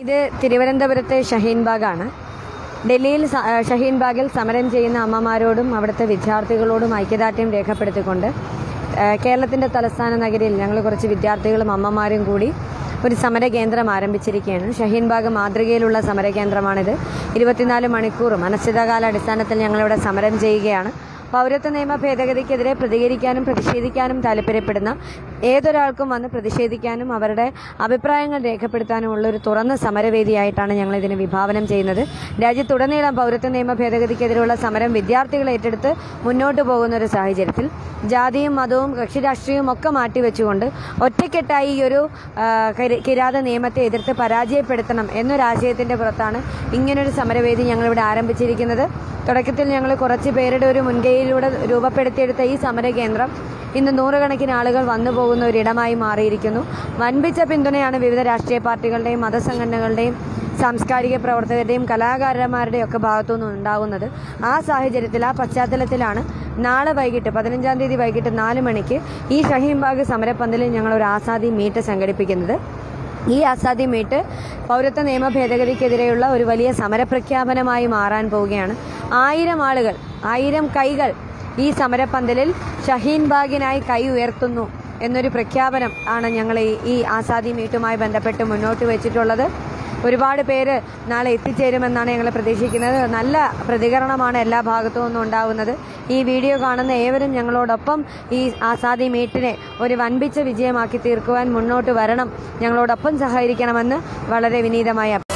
ഇത് തിരുവനന്തപുരത്തെ ഷഹീൻ ബാഗാണ് ഡൽഹിയിൽ സ- ഏഹ് ഷഹീൻ ബാഗിൽ സമരം ചെയ്യുന്ന അമ്മമാരോടും അവിടുത്തെ വിദ്യാർത്ഥികളോടും ഐക്യദാർഢ്യം രേഖപ്പെടുത്തിക്കൊണ്ട് ഏഹ് കേരളത്തിന്റെ തലസ്ഥാന നഗരിയിൽ ഞങ്ങൾ കുറച്ച് വിദ്യാർത്ഥികളും അമ്മമാരും കൂടി ഒരു സമര കേന്ദ്രം ആരംഭിച്ചിരിക്കുകയാണ് ഷഹീൻ ബാഗ് മാതൃകയിലുള്ള സമര കേന്ദ്രമാണിത് ഇരുപത്തിനാല് മണിക്കൂറും അനിശ്ചിതകാല അടിസ്ഥാനത്തിൽ ഞങ്ങളിവിടെ സമരം ചെയ്യുകയാണ് പൗരത്വ നിയമ ഭേദഗതിക്കെതിരെ പ്രതികരിക്കാനും പ്രതിഷേധിക്കാനും താല്പര്യപ്പെടുന്ന ഏതൊരാൾക്കും വന്ന് പ്രതിഷേധിക്കാനും അവരുടെ അഭിപ്രായങ്ങൾ രേഖപ്പെടുത്താനുമുള്ള ഒരു തുറന്ന സമരവേദിയായിട്ടാണ് ഞങ്ങൾ ഇതിനെ വിഭാവനം ചെയ്യുന്നത് രാജ്യത്തുടനീളം പൗരത്വ നിയമ ഭേദഗതിക്കെതിരെയുള്ള സമരം വിദ്യാർത്ഥികൾ ഏറ്റെടുത്ത് മുന്നോട്ട് പോകുന്ന ഒരു സാഹചര്യത്തിൽ ജാതിയും മതവും കക്ഷി രാഷ്ട്രീയവും ഒക്കെ മാറ്റിവെച്ചുകൊണ്ട് ഒറ്റക്കെട്ടായി ഈ ഒരു ആ, കിര- കിരാത നിയമത്തെ എതിർത്ത് പരാജയപ്പെടുത്തണം എന്നൊരാശയത്തിന്റെ പുറത്താണ് ഇങ്ങനൊരു സമരവേദി ഞങ്ങളിവിടെ ആരംഭിച്ചിരിക്കുന്നത് തുടക്കത്തിൽ ഞങ്ങൾ കുറച്ച് പേരുടെ ഒരു മുൻകൈയിലൂടെ രൂപപ്പെടുത്തിയെടുത്ത ഈ സമര കേന്ദ്രം ഇന്ന് നൂറുകണക്കിന് ആളുകൾ വന്നു പോകുന്ന ഒരിടമായി മാറിയിരിക്കുന്നു വൻപിച്ച പിന്തുണയാണ് വിവിധ രാഷ്ട്രീയ പാർട്ടികളുടെയും മതസംഘടനകളുടെയും സാംസ്കാരിക പ്രവർത്തകരുടെയും കലാകാരന്മാരുടെയും ഒക്കെ ഭാഗത്തുനിന്നും ഉണ്ടാകുന്നത് ആ സാഹചര്യത്തിൽ ആ പശ്ചാത്തലത്തിലാണ് നാളെ വൈകിട്ട് പതിനഞ്ചാം തീയതി വൈകിട്ട് നാല് മണിക്ക് ഈ ഷഹീംബാഗ് സമരപ്പന്തലിൽ ഞങ്ങൾ ഒരു ആസാദി മീറ്റ് സംഘടിപ്പിക്കുന്നത് ഈ ആസാദി മീറ്റ് പൗരത്വ നിയമ ഭേദഗതിക്കെതിരെയുള്ള ഒരു വലിയ സമരപ്രഖ്യാപനമായി മാറാൻ പോവുകയാണ് ആയിരം ആളുകൾ ആയിരം കൈകൾ ഈ സമരപ്പന്തലിൽ ഷഹീൻ ബാഗിനായി കൈ ഉയർത്തുന്നു എന്നൊരു പ്രഖ്യാപനം ആണ് ഞങ്ങൾ ഈ ഈ ആസാദി മീറ്റുമായി ബന്ധപ്പെട്ട് മുന്നോട്ട് വെച്ചിട്ടുള്ളത് ഒരുപാട് പേര് നാളെ എത്തിച്ചേരുമെന്നാണ് ഞങ്ങൾ പ്രതീക്ഷിക്കുന്നത് നല്ല പ്രതികരണമാണ് എല്ലാ ഭാഗത്തു നിന്നും ഉണ്ടാകുന്നത് ഈ വീഡിയോ കാണുന്ന ഏവരും ഞങ്ങളോടൊപ്പം ഈ ആസാദി മീറ്റിനെ ഒരു വൻപിച്ച വിജയമാക്കി തീർക്കുവാൻ മുന്നോട്ട് വരണം ഞങ്ങളോടൊപ്പം സഹകരിക്കണമെന്ന് വളരെ വിനീതമായി അഭ്യർത്ഥിക്കുന്നു